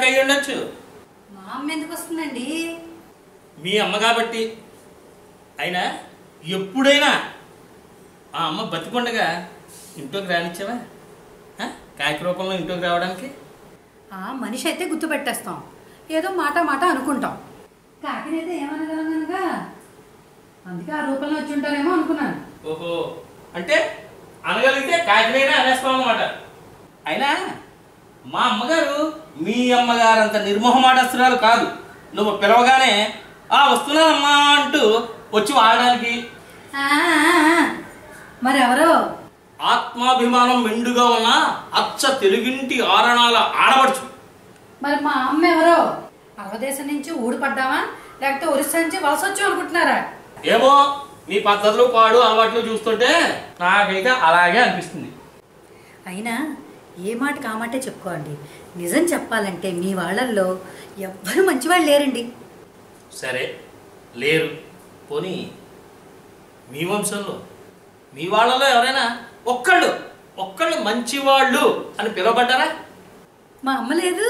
అయ్యి ఉండొచ్చు మా అమ్మ ఎందుకు వస్తుందండి మీ అమ్మ కాబట్టి అయినా ఎప్పుడైనా ఆ అమ్మ బతికొండగా ఇంట్లోకి రానిచ్చావా ఆ? కాకి రూపంలో ఇంట్లోకి రావడానికి ఆ మనిషి అయితే గుర్తుపెట్టేస్తాం ఏదో మాట మాట అనుకుంటాం కాకినైతే ఏమనగలనగా అందుకే ఆ రూపంలో వచ్చి ఉంటారేమో అనుకున్నాను ఓహో అంటే అనగలిగితే కాకినైనా అనేస్తాం అన్నమాట అయినా మా అమ్మగారు మీ అమ్మగారు అంత నిర్మోహమాటస్తురాలు కాదు నువ్వు పిలవగానే ఆ వస్తున్నానమ్మా అంటూ వచ్చి వాడడానికి ఆ, ఆ, ఆ. మరెవరో ఆత్మాభిమానం మెండుగా ఉన్న అచ్చ తెలుగింటి ఆరణాల ఆడబడుచు మరి మా అమ్మ ఎవరో అరవదేశం నుంచి ఊడిపడ్డామా లేకపోతే ఒరిస్సా నుంచి వలస వచ్చి అనుకుంటున్నారా ఏమో మీ పద్ధతులు పాడు అలవాట్లు చూస్తుంటే నాకైతే అలాగే అనిపిస్తుంది అయినా ఏ మాట కామాటే చెప్పుకోండి నిజం చెప్పాలంటే మీ వాళ్ళల్లో ఎవ్వరూ మంచివాళ్ళు లేరండి సరే లేరు పోనీ మీ వంశంలో మీ వాళ్ళలో ఎవరైనా ఒక్కళ్ళు ఒక్కళ్ళు మంచివాళ్ళు అని పిలువబడ్డారా మా అమ్మ లేదు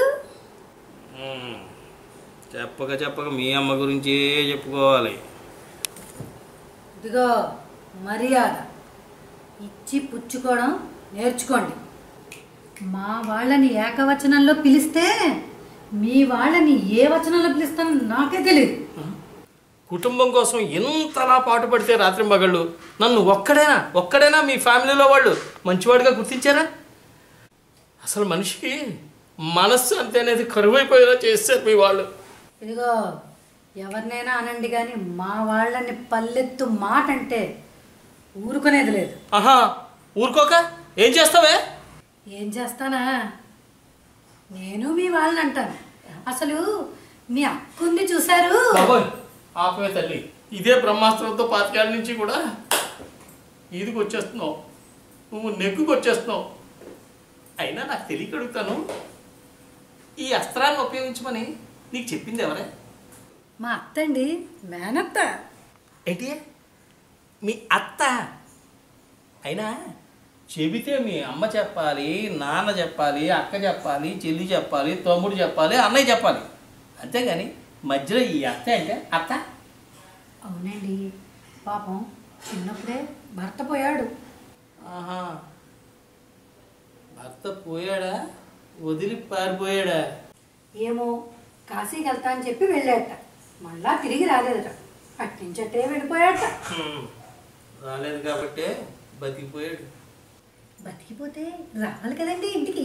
చెప్పక చెప్పక మీ అమ్మ గురించే చెప్పుకోవాలి ఇదిగో మర్యాద ఇచ్చి పుచ్చుకోవడం నేర్చుకోండి మా వాళ్ళని ఏకవచనంలో పిలిస్తే మీ వాళ్ళని ఏ వచనంలో పిలుస్తానో నాకే తెలియదు కుటుంబం కోసం ఎంతలా పాటుపడితే రాత్రి మగళ్ళు నన్ను ఒక్కడైనా ఒక్కడైనా మీ ఫ్యామిలీలో వాళ్ళు మంచివాడిగా గుర్తించారా అసలు మనిషికి మనస్సు అంతే అనేది కరువైపోయేలా చేస్తారు మీ వాళ్ళు ఇదిగో ఎవరినైనా అనండి కానీ మా వాళ్ళని పల్లెత్తు మాట అంటే ఊరుకునేది లేదు ఆహా ఊరుకోక ఏం చేస్తావే ఏం చేస్తానా నేను మీ వాళ్ళని అంటాను అసలు మీ అక్కుంది చూశారు బాబోయ్ ఆపవే తల్లి ఇదే బ్రహ్మాస్త్రంతో పాతికేళ్ళ నుంచి కూడా ఈదికి వచ్చేస్తున్నావు నువ్వు నెగ్గుకు వచ్చేస్తున్నావు అయినా నాకు తెలియక అడుగుతాను ఈ అస్త్రాన్ని ఉపయోగించమని నీకు చెప్పింది ఎవరే మా అత్త అండి మేనత్త ఏంటి మీ అత్త అయినా చెబితే మీ అమ్మ చెప్పాలి నాన్న చెప్పాలి అక్క చెప్పాలి చెల్లి చెప్పాలి తమ్ముడు చెప్పాలి అన్నయ్య చెప్పాలి అంతేగాని మధ్యలో ఈ అత్త అంటే అత్త అవునండి పాపం చిన్నప్పుడే భర్త పోయాడు ఆహా భర్త పోయాడా వదిలి పారిపోయాడా ఏమో కాశీకి వెళ్తా అని చెప్పి వెళ్ళాట మళ్ళా తిరిగి రాలేదట అట్టించట్టే వెళ్ళిపోయాట హ్మ్. రాలేదు కాబట్టే బతికిపోయాడు బతికిపోతే రావాలి కదండి ఇంటికి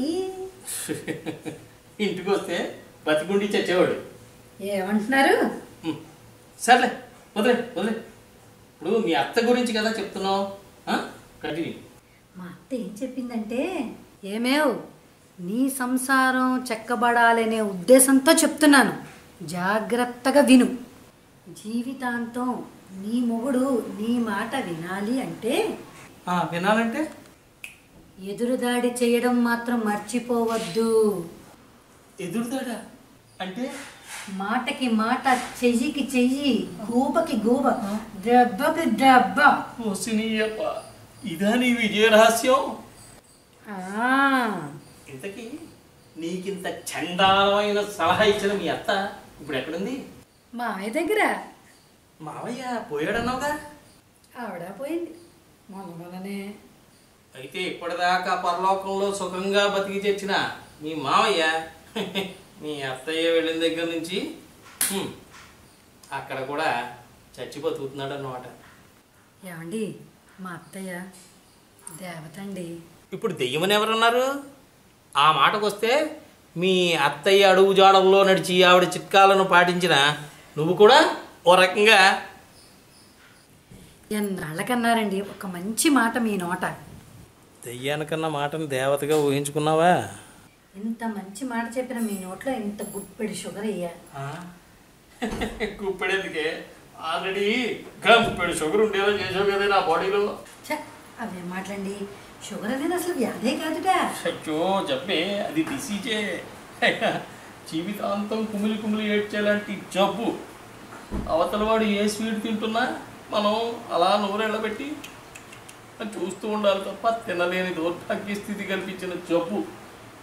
ఇంటికి వస్తే బతికుండి చచ్చేవాడు ఏమంటున్నారు హ్మ్. సర్లే వదిలే వదిలే ఇప్పుడు మీ అత్త గురించి కదా చెప్తున్నావు కంటిన్యూ మా అత్త ఏం చెప్పిందంటే ఏమేవ్ నీ సంసారం చెక్కబడాలనే ఉద్దేశంతో చెప్తున్నాను జాగ్రత్తగా విను జీవితాంతం నీ మొగుడు నీ మాట వినాలి అంటే వినాలంటే ఎదురుదాడి చేయడం మాత్రం మర్చిపోవద్దు ఎదురుదాడా అంటే మాటకి మాట చెయ్యికి చెయ్యి గూబకి గూబ దెబ్బకి దెబ్బ ఓసినీయప్ప ఇదా నీ విజయ రహస్యం ఆ, ఇంతకీ నీకింత చండాలమైన సలహా ఇచ్చిన మీ అత్త ఇప్పుడు ఎక్కడుంది మా ఆయన దగ్గర మావయ్య పోయాడన్నావుగా ఆవిడ పోయింది మొన్న మొన్ననే అయితే ఇప్పటిదాకా పరలోకంలో సుఖంగా బతికి తెచ్చిన మీ మావయ్య మీ అత్తయ్య వెళ్ళిన దగ్గర నుంచి హ్మ్, అక్కడ కూడా చచ్చి బతుకుతున్నాడు అన్నమాట ఏమండి మా అత్తయ్య దేవత అండి ఇప్పుడు దెయ్యమని ఎవరన్నారు ఆ మాటకు వస్తే మీ అత్తయ్య అడుగు జాడల్లో నడిచి ఆవిడ చిట్కాలను పాటించిన నువ్వు కూడా ఓ రకంగా ఎన్నాళ్ళకన్నారండి ఒక మంచి మాట మీ నోట దెయ్యానికన్నా మాటను దేవతగా ఊహించుకున్నావా ఇంత మంచి మాట చెప్పిన మీ నోట్లో ఇంత గుప్పెడి షుగర్ అయ్యా గుప్పెడేందుకే ఆల్రెడీ గుప్పెడు షుగర్ ఉండేలా చేసావు కదా నా బాడీలో ఛ, అవేం మాటలండి షుగర్ అనేది అసలు వ్యాధే కాదుగా అయ్యో చెప్పే అది డిసీజే జీవితాంతం కుమిలి కుమిలి ఏడ్చేలాంటి జబ్బు అవతల వాడు ఏ స్వీట్ తింటున్నా మనం అలా నోరెళ్ళబెట్టి అది చూస్తూ ఉండాలి తప్ప తినలేని దౌర్భాగ్య స్థితి కల్పించిన జబ్బు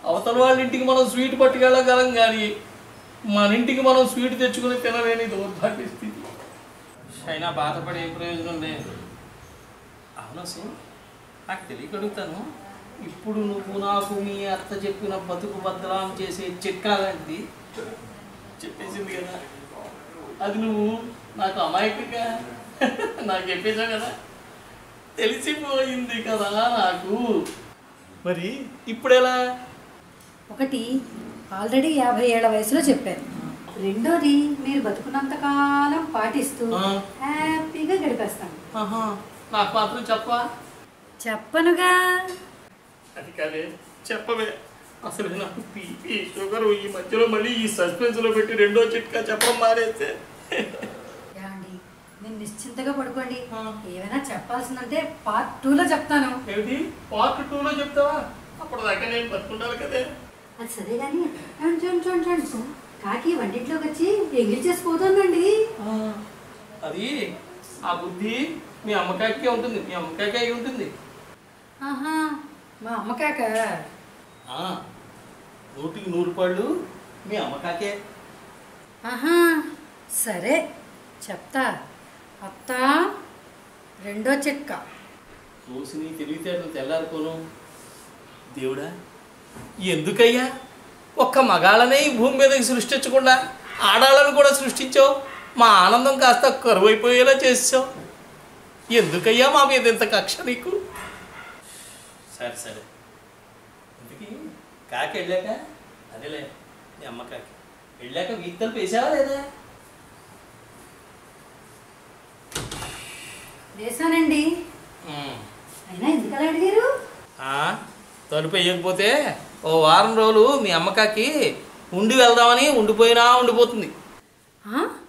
అవతల వాళ్ళ ఇంటికి మనం స్వీట్ పట్టుకెళ్ళగలం కానీ మన ఇంటికి మనం స్వీట్ తెచ్చుకుని తినలేని దౌర్భాగ్య స్థితి అయినా బాధపడే ఏం ప్రయోజనం లేదు అవునా సింగ్ నాకు తెలియక అడుగుతాను ఇప్పుడు నువ్వు నాకు మీ అత్త చెప్పిన బతుకు బదలాం చేసే చిట్కాలాంటిది చెప్పేసింది కదా అది నువ్వు నాకు అమాయకంగా నాకు చెప్పేశావు కదా తెలిసిపోయింది కదా నాకు మరి ఇప్పుడు ఎలా ఒకటి ఆల్రెడీ యాభై ఏళ్ల వయసులో చెప్పారు రెండోది మీరు బతుకున్నంత కాలం పాటిస్తూ ఆ. హ్యాపీగా గడిపేస్తాను ఆహా, నాకు మాత్రం చెప్పా చెప్పనుగా అది కాదే చెప్పవే అసలు నాకు బీపీ షుగర్ ఈ మధ్యలో మళ్ళీ ఈ సస్పెన్స్ లో పెట్టి రెండో చిట్కా చెప్పడం మానేస్తే యాండి నేను నిశ్చింతగా పడుకోండి ఆ. ఏమైనా చెప్పాల్సిందంటే పార్ట్ టూలో చెప్తాను ఏమిటి పార్ట్ టూలో చెప్తావా అప్పుడు దాకా నేను బతుకుండాలి కదే అది సరే కానీ చూడండి చూడండి చూడండి చూడండి కాకి వంటింట్లోకి వచ్చి ఎంగిలి చేసి పోతుందండి ఆ, అది ఆ బుద్ధి మీ అమ్మకాయకే ఉంటుంది మీ అమ్మకాయకే అయి ఉంటుంది ఆహా మా అమ్మ కాక ఆ, నూటికి నూరు పళ్ళు మీ అమ్మకాకే ఆహా సరే చెప్తా అత్త రెండో చిట్కా చూసి నీ తెలివితేటలు తెల్లారుకోను దేవుడా ఎందుకయ్యా ఒక్క మగాళ్ళనే ఈ భూమి మీదకి సృష్టించకుండా ఆడాళ్ళను కూడా సృష్టించావు మా ఆనందం కాస్త కరువైపోయేలా చేసావు ఎందుకయ్యా మా మీద ఇంత కక్ష నీకు సరే సరే ఇంతకీ కాకి వెళ్ళాక అదేలే మీ అమ్మ కాకి వెళ్ళాక వీత్తలు పేసావా లేదా వేసానండి ఉమ్. అయినా ఎందుకలా అడిగారు ఆ, తలుపు వేయకపోతే ఓ వారం రోజులు మీ అమ్మకాకి ఉండి వెళ్దామని ఉండిపోయినా ఉండిపోతుంది ఆ?